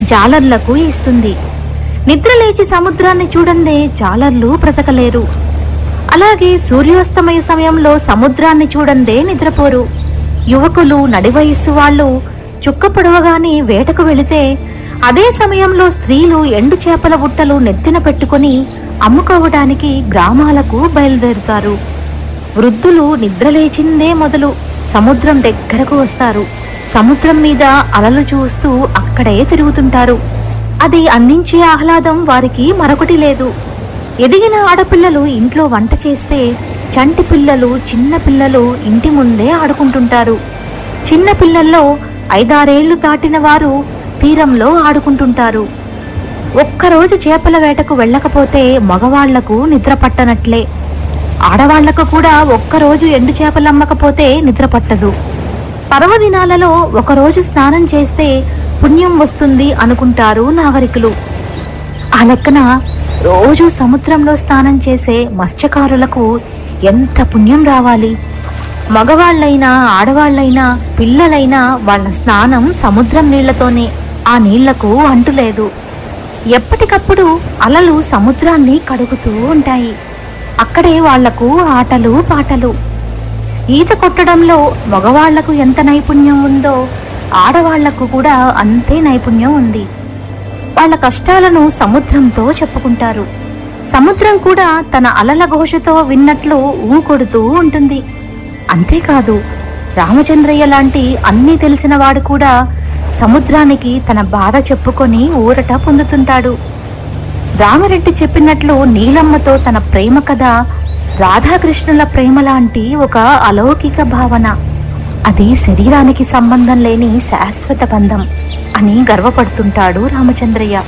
జాలర్లకు ఇస్తుంది నిద్ర లేచి సముద్రాన్ని చూడందే జాలర్లు బ్రతకలేరు అలాగే సూర్యోస్తమయ సమయంలో సముద్రాన్ని చూడందే నిద్రపోరు యువకులు నడివయస్సు వాళ్ళు చుక్క పొడవగానే వేటకు వెళితే అదే సమయంలో స్త్రీలు ఎండు చేపల బుట్టలు నెత్తిన పెట్టుకొని అమ్ముకోవడానికి గ్రామాలకు బయలుదేరుతారు వృద్ధులు నిద్రలేచిందే మొదలు సముద్రం దగ్గరకు వస్తారు సముద్రం మీద అలలు చూస్తూ అక్కడే తిరుగుతుంటారు అది అందించే ఆహ్లాదం వారికి మరొకటి లేదు ఎదిగిన ఆడపిల్లలు ఇంట్లో వంట చేస్తే చంటి పిల్లలు చిన్న పిల్లలు ఇంటి ముందే ఆడుకుంటుంటారు చిన్న పిల్లల్లో ఐదారేళ్లు దాటిన వారు తీరంలో ఆడుకుంటుంటారు ఒక్కరోజు చేపల వేటకు వెళ్ళకపోతే మగవాళ్లకు నిద్ర పట్టనట్లే ఆడవాళ్లకు కూడా ఒక్కరోజు ఎండు చేపలు అమ్మకపోతే నిద్ర పట్టదు పర్వదినాలలో ఒకరోజు స్నానం చేస్తే పుణ్యం వస్తుంది అనుకుంటారు నాగరికులు ఆ లెక్కన రోజు సముద్రంలో స్నానం చేసే మత్స్యకారులకు ఎంత పుణ్యం రావాలి మగవాళ్ళైనా ఆడవాళ్ళైనా పిల్లలైనా వాళ్ళ స్నానం సముద్రం నీళ్లతోనే ఆ నీళ్లకు అంటులేదు ఎప్పటికప్పుడు అలలు సముద్రాన్ని కడుగుతూ ఉంటాయి అక్కడే వాళ్లకు ఆటలు పాటలు ఈత కొట్టడంలో మగవాళ్లకు ఎంత నైపుణ్యం ఉందో ఆడవాళ్లకు కూడా అంతే నైపుణ్యం ఉంది వాళ్ళ కష్టాలను సముద్రంతో చెప్పుకుంటారు సముద్రం కూడా తన అలల ఘోషతో విన్నట్లు ఊకొడుతూ ఉంటుంది అంతేకాదు రామచంద్రయ్య లాంటి అన్నీ తెలిసిన వాడు కూడా సముద్రానికి తన బాధ చెప్పుకొని ఊరట పొందుతుంటాడు రామరెడ్డి చెప్పినట్లు నీలమ్మతో తన ప్రేమ కథ రాధాకృష్ణుల ప్రేమ లాంటి ఒక అలౌకిక భావన అది శరీరానికి సంబంధం లేని శాశ్వత బంధం అని గర్వపడుతుంటాడు రామచంద్రయ్య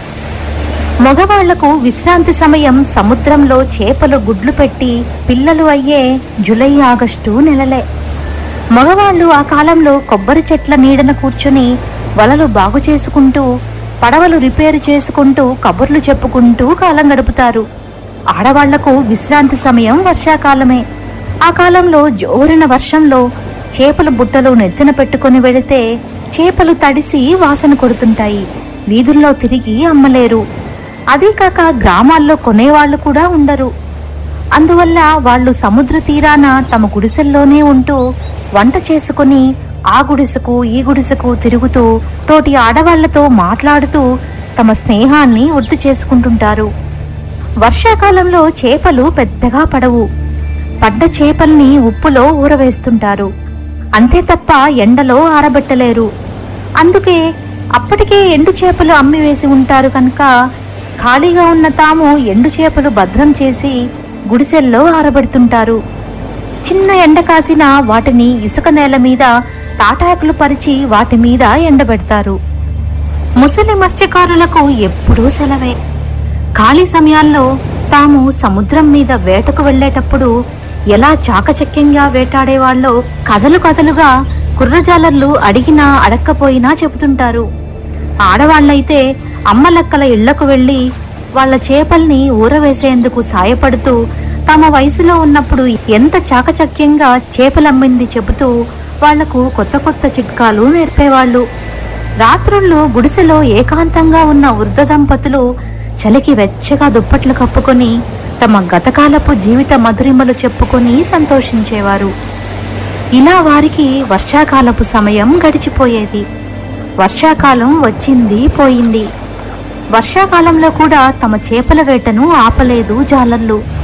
మగవాళ్లకు విశ్రాంతి సమయం సముద్రంలో చేపలు గుడ్లు పెట్టి పిల్లలు అయ్యే జులై ఆగస్టు నెలలే మగవాళ్ళు ఆ కాలంలో కొబ్బరి చెట్ల నీడన కూర్చుని వలలు బాగు చేసుకుంటూ పడవలు రిపేరు చేసుకుంటూ కబుర్లు చెప్పుకుంటూ కాలం గడుపుతారు ఆడవాళ్లకు విశ్రాంతి సమయం వర్షాకాలమే ఆ కాలంలో జోరిన వర్షంలో చేపల బుట్టలు నెత్తిన పెట్టుకొని వెళితే చేపలు తడిసి వాసన కొడుతుంటాయి వీధుల్లో తిరిగి అమ్మలేరు అదీ కాక గ్రామాల్లో కొనేవాళ్లు కూడా ఉండరు అందువల్ల వాళ్ళు సముద్ర తీరాన తమ గుడిసెల్లోనే ఉంటూ వంట చేసుకుని ఆ గుడిసెకు ఈ గుడిసెకు తిరుగుతూ తోటి ఆడవాళ్లతో మాట్లాడుతూ తమ స్నేహాన్ని వృద్ధి చేసుకుంటుంటారు వర్షాకాలంలో చేపలు పెద్దగా పడవు పడ్డ చేపల్ని ఉప్పులో ఊరవేస్తుంటారు అంతే తప్ప ఎండలో ఆరబెట్టలేరు అందుకే అప్పటికే ఎండు చేపలు అమ్మివేసి ఉంటారు కనుక ఖాళీగా ఉన్న తాము ఎండు చేపలు భద్రం చేసి గుడిసెల్లో ఆరబెడుతుంటారు చిన్న ఎండ కాసిన వాటిని ఇసుక నేల మీద తాటాకులు పరిచి వాటి మీద ఎండబెడతారు ముసలి మత్స్యకారులకు ఎప్పుడూ సెలవే ఖాళీ సమయాల్లో తాము సముద్రం మీద వేటకు వెళ్ళేటప్పుడు ఎలా చాకచక్యంగా వేటాడేవాళ్ళో కథలు కథలుగా కుర్రజాలర్లు అడిగినా అడక్కపోయినా చెబుతుంటారు ఆడవాళ్ళైతే అమ్మలక్కల ఇళ్లకు వెళ్ళి వాళ్ళ చేపల్ని ఊరవేసేందుకు సాయపడుతూ తమ వయసులో ఉన్నప్పుడు ఎంత చాకచక్యంగా చేపలమ్మింది చెబుతూ వాళ్లకు కొత్త కొత్త చిట్కాలు నేర్పేవాళ్ళు రాత్రుళ్ళు గుడిసెలో ఏకాంతంగా ఉన్న వృద్ధ దంపతులు చలికి వెచ్చగా దుప్పట్లు కప్పుకొని తమ గతకాలపు జీవిత మధురిమలు చెప్పుకొని సంతోషించేవారు ఇలా వారికి వర్షాకాలపు సమయం గడిచిపోయేది వర్షాకాలం వచ్చింది పోయింది వర్షాకాలంలో కూడా తమ చేపల వేటను ఆపలేదు జాలర్లు